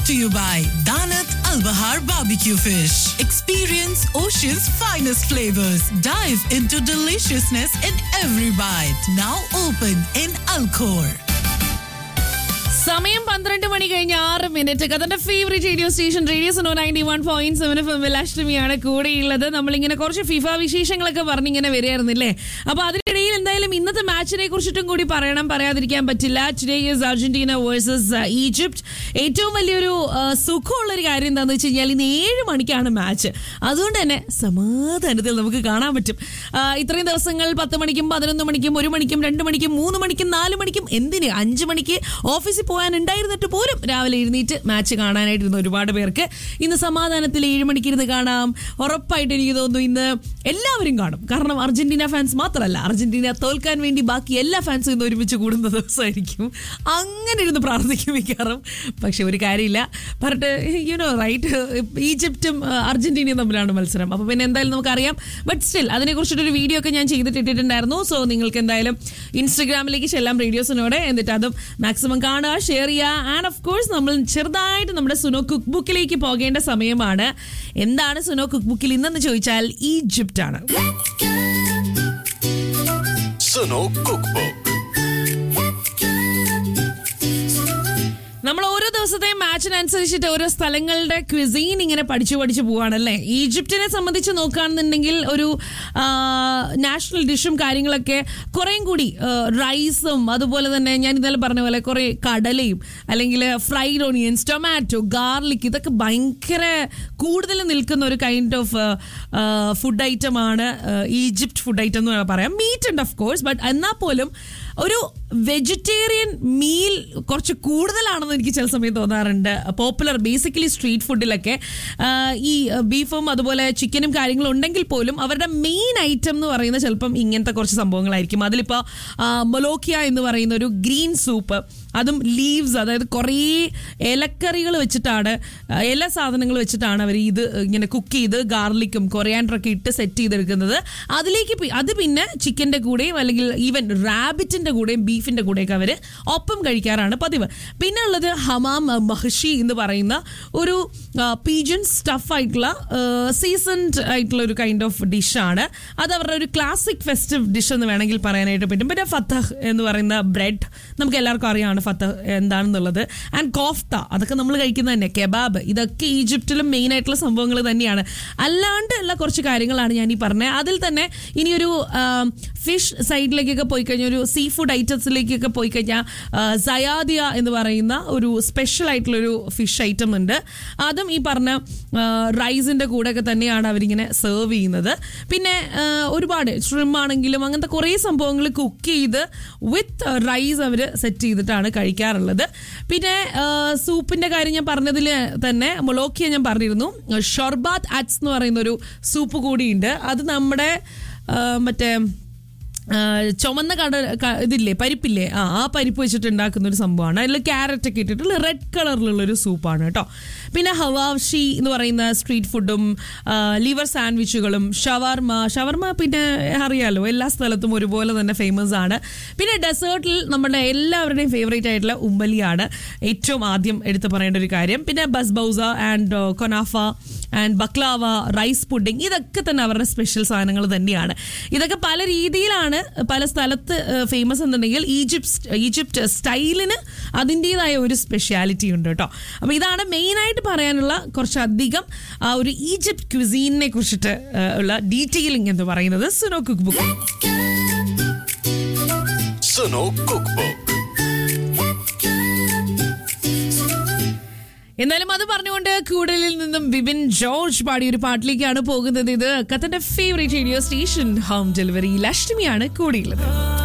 brought to you by Danat Al Bahar Barbecue Fish. Experience Ocean's finest flavors. Dive into deliciousness in every bite. Now open in Alcor. സമയം പന്ത്രണ്ട് മണി കഴിഞ്ഞ് ആറ് minute കഥന്റെ favourite radio station radio Suno ninety one point seven F M അഷ്ടമിയാണ് കൂടെയുള്ളത് നമ്മളിങ്ങനെ കുറച്ച് ഫിഫ വിശേഷങ്ങളൊക്കെ പറഞ്ഞിങ്ങനെ വരികയായിരുന്നില്ലേ അപ്പൊ അതിനിടയിൽ എന്തായാലും ഇന്നത്തെ മാച്ചിനെ കുറിച്ചിട്ടും കൂടി പറയണം പറയാതിരിക്കാൻ പറ്റില്ല today is Argentina versus Egypt ഏറ്റവും വലിയൊരു ആ, സുഖമുള്ള ഒരു കാര്യം എന്താണെന്ന് വെച്ച് കഴിഞ്ഞാൽ ഇന്ന് ഏഴ് മണിക്കാണ് മാച്ച് അതുകൊണ്ട് തന്നെ സമാധാനത്തിൽ നമുക്ക് കാണാൻ പറ്റും ആ, ഇത്രയും ദിവസങ്ങൾ പത്ത് മണിക്കും പതിനൊന്ന് മണിക്കും ഒരു മണിക്കും രണ്ട് മണിക്കും മൂന്ന് മണിക്കും നാല് മണിക്കും എന്തിന് അഞ്ച് മണിക്ക് ഓഫീസിൽ പോകാനുണ്ടായിരുന്നിട്ട് പോലും രാവിലെ എഴുന്നേറ്റ് മാച്ച് കാണാനായിട്ടിരുന്ന ഒരുപാട് പേർക്ക് ഇന്ന് സമാധാനത്തിൽ ഏഴ് മണിക്ക് ഇരുന്ന് കാണാം ഉറപ്പായിട്ട് എനിക്ക് തോന്നുന്നു ഇന്ന് എല്ലാവരും കാണും കാരണം അർജന്റീന ഫാൻസ് മാത്രമല്ല അർജന്റീന തോൽക്കാൻ വേണ്ടി ബാക്കി എല്ലാ ഫാൻസും ഇന്ന് ഒരുമിച്ച് കൂടുന്ന ദിവസമായിരിക്കും അങ്ങനെ ഇരുന്ന് പ്രാർത്ഥിക്കും മിക്കാറും പക്ഷെ ഒരു കാര്യമില്ല പറഞ്ഞിട്ട് യുനോ റൈറ്റ് ഈജിപ്തും ആ, അർജന്റീനയും തമ്മിലാണ് മത്സരം അപ്പോൾ പിന്നെ എന്തായാലും നമുക്കറിയാം ബട്ട് സ്റ്റിൽ അതിനെക്കുറിച്ചിട്ടൊരു വീഡിയോ ഒക്കെ ഞാൻ ചെയ്തിട്ടിട്ടുണ്ടായിരുന്നു സോ നിങ്ങൾക്ക് എന്തായാലും ഇൻസ്റ്റഗ്രാമിലേക്ക് ചെല്ലാം റേഡിയോസിനോട് എന്നിട്ട് അതും മാക്സിമം കാണുക ഷെയർ ചെയ്യുക ആൻഡ് ഓഫ് കോഴ്സ് നമ്മൾ ചെറുതായിട്ട് നമ്മുടെ സുനോ കുക്ക് ബുക്കിലേക്ക് പോകേണ്ട സമയമാണ് എന്താണ് സുനോ കുക്ക് ബുക്കിൽ ഇന്നെന്ന് ചോദിച്ചാൽ ഈജിപ്റ്റ് ആണ് Suno Cookbook. നമ്മൾ ഓരോ ദിവസത്തെയും മാച്ചിനനുസരിച്ചിട്ട് ഓരോ സ്ഥലങ്ങളുടെ ക്വിസീൻ ഇങ്ങനെ പഠിച്ചു പഠിച്ചു പോവാണല്ലേ ഈജിപ്തിനെ സംബന്ധിച്ച് നോക്കുകയാണെന്നുണ്ടെങ്കിൽ ഒരു നാഷണൽ ഡിഷും കാര്യങ്ങളൊക്കെ കുറേയും കൂടി റൈസും അതുപോലെ തന്നെ ഞാൻ ഇന്നലെ പറഞ്ഞ പോലെ കുറേ കടലയും അല്ലെങ്കിൽ ഫ്രൈഡ് ഓണിയൻസ് ടൊമാറ്റോ ഗാർലിക് ഇതൊക്കെ ഭയങ്കര കൂടുതൽ നിൽക്കുന്ന ഒരു കൈൻഡ് ഓഫ് ഫുഡ് ഐറ്റം ആണ് ഈജിപ്റ്റ് ഫുഡ് ഐറ്റം എന്ന് പറയാം മീറ്റ് ഉണ്ട് ഓഫ് കോഴ്സ് ബട്ട് എന്നാൽ പോലും ഒരു വെജിറ്റേറിയൻ മീൽ കുറച്ച് കൂടുതലാണെന്ന് എനിക്ക് ചില സമയം തോന്നാറുണ്ട് പോപ്പുലർ ബേസിക്കലി സ്ട്രീറ്റ് ഫുഡിലൊക്കെ ആ, ഈ ബീഫും അതുപോലെ ചിക്കനും കാര്യങ്ങളും ഉണ്ടെങ്കിൽ പോലും അവരുടെ മെയിൻ ഐറ്റം എന്ന് പറയുന്നത് ചിലപ്പം ഇങ്ങനത്തെ കുറച്ച് സംഭവങ്ങളായിരിക്കും അതിലിപ്പോൾ മൊലോക്കിയ എന്ന് പറയുന്ന ഒരു ഗ്രീൻ സൂപ്പ് അതും ലീവ്സ് അതായത് കുറേ ഇലക്കറികൾ വെച്ചിട്ടാണ് ആ, ഇല സാധനങ്ങൾ വെച്ചിട്ടാണ് അവർ ഇത് ഇങ്ങനെ കുക്ക് ചെയ്ത് ഗാർലിക്കും കൊറിയാൻഡറൊക്കെ ഇട്ട് സെറ്റ് ചെയ്തെടുക്കുന്നത് അതിലേക്ക് പി- അത് പിന്നെ ചിക്കൻ്റെ കൂടെയും അല്ലെങ്കിൽ ഈവൻ റാബിറ്റിൻ്റെ കൂടെയും ബീഫിൻ്റെ കൂടെയൊക്കെ അവർ ഒപ്പം കഴിക്കാറാണ് പതിവ് പിന്നെ ഉള്ളത് ഹമാം മഹഷി എന്ന് പറയുന്ന ഒരു പീജൻ സ്റ്റഫ് ആയിട്ടുള്ള സീസൺഡ് ആയിട്ടുള്ള ഒരു കൈൻഡ് ഓഫ് ഡിഷാണ് അത് അവരുടെ ഒരു ക്ലാസിക് ഫെസ്റ്റീവ് ഡിഷ് എന്ന് വേണമെങ്കിൽ പറയാനായിട്ട് പറ്റും പിന്നെ ഫത്തഹ് എന്ന് പറയുന്ന ബ്രെഡ് നമുക്ക് എല്ലാവർക്കും അറിയാമാണ് ഫത്തഹ് എന്താണെന്നുള്ളത് ആൻഡ് കോഫ്ത അതൊക്കെ നമ്മൾ കഴിക്കുന്ന തന്നെ കെബാബ് ഇതൊക്കെ ഈജിപ്തിലും മെയിൻ ആയിട്ടുള്ള സംഭവങ്ങൾ തന്നെയാണ് അല്ലാണ്ട് ഉള്ള കുറച്ച് കാര്യങ്ങളാണ് ഞാൻ ഈ പറഞ്ഞത് അതിൽ തന്നെ ഇനിയൊരു ഫിഷ് സൈഡിലേക്കൊക്കെ പോയി കഴിഞ്ഞാൽ ഒരു സീ ഫുഡ് ഐറ്റംസിലേക്കൊക്കെ പോയി കഴിഞ്ഞാൽ സയാദിയ എന്ന് പറയുന്ന ഒരു സ്പെഷ്യൽ ആയിട്ടുള്ളൊരു ഫിഷ് ഐറ്റം ഉണ്ട് അതും ഈ പറഞ്ഞ റൈസിൻ്റെ കൂടെയൊക്കെ തന്നെയാണ് അവരിങ്ങനെ സെർവ് ചെയ്യുന്നത് പിന്നെ ആ, ഒരുപാട് ഷ്രിം ആണെങ്കിലും അങ്ങനത്തെ കുറേ സംഭവങ്ങൾ കുക്ക് ചെയ്ത് വിത്ത് റൈസ് അവർ സെറ്റ് ചെയ്തിട്ടാണ് കഴിക്കാറുള്ളത് പിന്നെ സൂപ്പിൻ്റെ കാര്യം ഞാൻ പറഞ്ഞതിൽ തന്നെ മൊളോക്കിയ ഞാൻ പറഞ്ഞിരുന്നു ഷൊർബാത്ത് അറ്റ്സ് എന്ന് പറയുന്ന ഒരു സൂപ്പ് കൂടിയുണ്ട് അത് നമ്മുടെ ആ, മറ്റേ ആ, ചുമന്ന കട ക- ഇതില്ലേ പരിപ്പില്ലേ ആ ആ പരിപ്പ് വെച്ചിട്ട് ഉണ്ടാക്കുന്ന ഒരു സംഭവമാണ് അതിൽ ക്യാരറ്റ് ഒക്കെ ഇട്ടിട്ടുള്ള റെഡ് കളറിലുള്ള ഒരു സൂപ്പാണ് കേട്ടോ പിന്നെ ഹവാഷി എന്ന് പറയുന്ന സ്ട്രീറ്റ് ഫുഡും ലിവർ സാൻഡ്വിച്ചുകളും ഷവർമ ഷവർമ പിന്നെ അറിയാലോ എല്ലാ സ്ഥലത്തും ഒരുപോലെ തന്നെ ഫേമസ് ആണ് പിന്നെ ഡെസേർട്ടിൽ നമ്മുടെ എല്ലാവരുടെയും ഫേവറേറ്റ് ആയിട്ടുള്ള ഉമ്പലിയാണ് ഏറ്റവും ആദ്യം എടുത്തു പറയേണ്ട ഒരു കാര്യം പിന്നെ basbousa and kunafa and baklava rice pudding ഇതൊക്കെ തന്നെ അവരുടെ സ്പെഷ്യൽ സാധനങ്ങൾ തന്നെയാണ് ഇതൊക്കെ പല രീതിയിലാണ് പല സ്ഥലത്ത് ഫേമസ് എന്നുണ്ടെങ്കിൽ ഈജിപ്റ്റ് ഈജിപ്റ്റ് സ്റ്റൈലിന് അതിൻ്റെതായ ഒരു സ്പെഷ്യാലിറ്റി ഉണ്ട് കേട്ടോ അപ്പോൾ ഇതാണ് മെയിനായിട്ട് പറയാനുള്ള കുറച്ചധികം ആ ഒരു ഈജിപ്റ്റ് ക്വിസീനെ കുറിച്ചിട്ട് ആ, ഉള്ള ഡീറ്റെയിലിംഗ് എന്ന് പറയുന്നത് Suno cookbook Suno Cookbook. എന്നാലും അത് പറഞ്ഞുകൊണ്ട് കൂടുതലിൽ നിന്നും വിപിൻ ജോർജ് പാടിയ ഒരു പാട്ടിലേക്കാണ് പോകുന്നത് ഇത് കത്തന്റെ favourite radio station home delivery ലക്ഷ്മിയാണ് കൂടിയുള്ളത്